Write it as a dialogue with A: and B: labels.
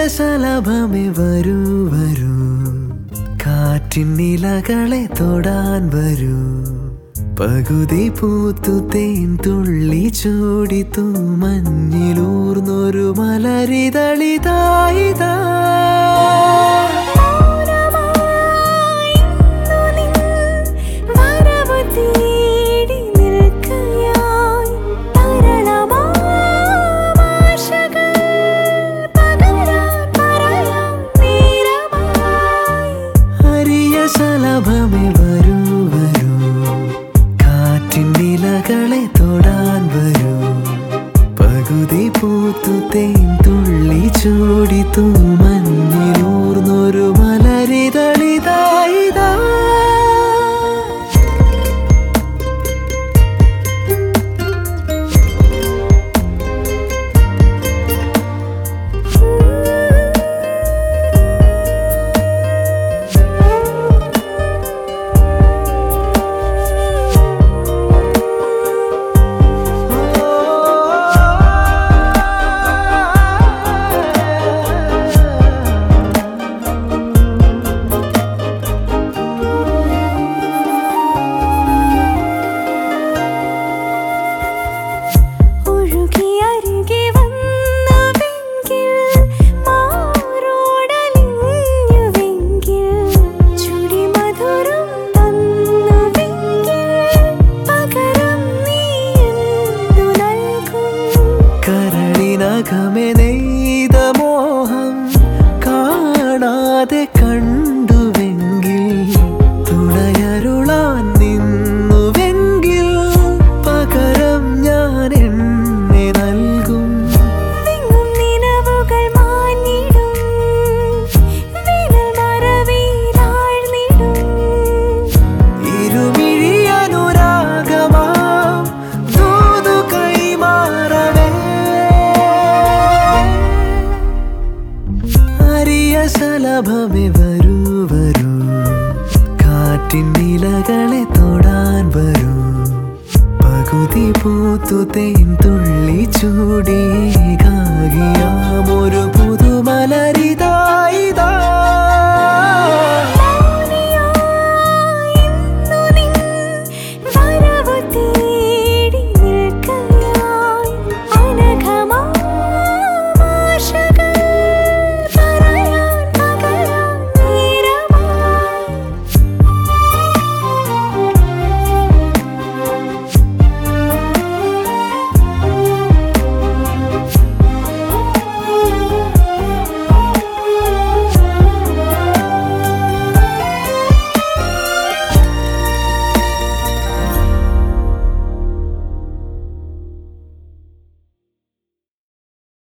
A: ശലഭമേ വരൂ വരൂ കാറ്റിൻ നിലകളെ തൊടാൻ വരൂ പകുതി പൂത്തു തേൻ തുള്ളി ചൂടിത്തു മഞ്ഞിലൂർന്നൊരു മലരിതളിതായിതാ
B: മൗനമായി ഇന്നു നിൻ വരവു തേടി നിൽക്കുകയായി തരളമാശകൾ പകരാൻ പറയാൻ നേരമായി
A: ഹരിയ ശലഭമേ വരൂ വരൂ കാറ്റിൻ നിലകളെ തൊടാൻ വരൂ പകുതി പൂത്തു തേൻ തുള്ളി ചൂടിത്തു മഞ്ഞിലൂർന്നൊരു മലരിതളിതായിതാ
B: ഒഴുകി അരികെ വന്നുവെങ്കിൽ മാറോടലിഞ്ഞുവെങ്കിൽ ചുടി മധുരം തന്നുവെങ്കിൽ പകരം നീ എന്തു നൽകും
A: കരളിനകമെ നെയ്ത മോഹം കാണാതെ കണ്ടുവെങ്കിൽ തുണയരുളാൻ നിന്നുവെങ്കിൽ പകരം ഞാൻ എന്നെ നൽകും
B: വിങ്ങും നിലവുകൾ മാഞ്ഞിടും വിരൽ മറവിയിലാഴ്ന്നിടും
A: ഇരുമിഴി അനുരാഗമാം ദൂതു കൈമാറവേ അരിയ ശലഭമേ വരൂ വരൂ കാറ്റിൻ നിലകളെ തൊടാൻ വരൂ പകുതി പൂത്തു തേൻ തുള്ളി ചൂടി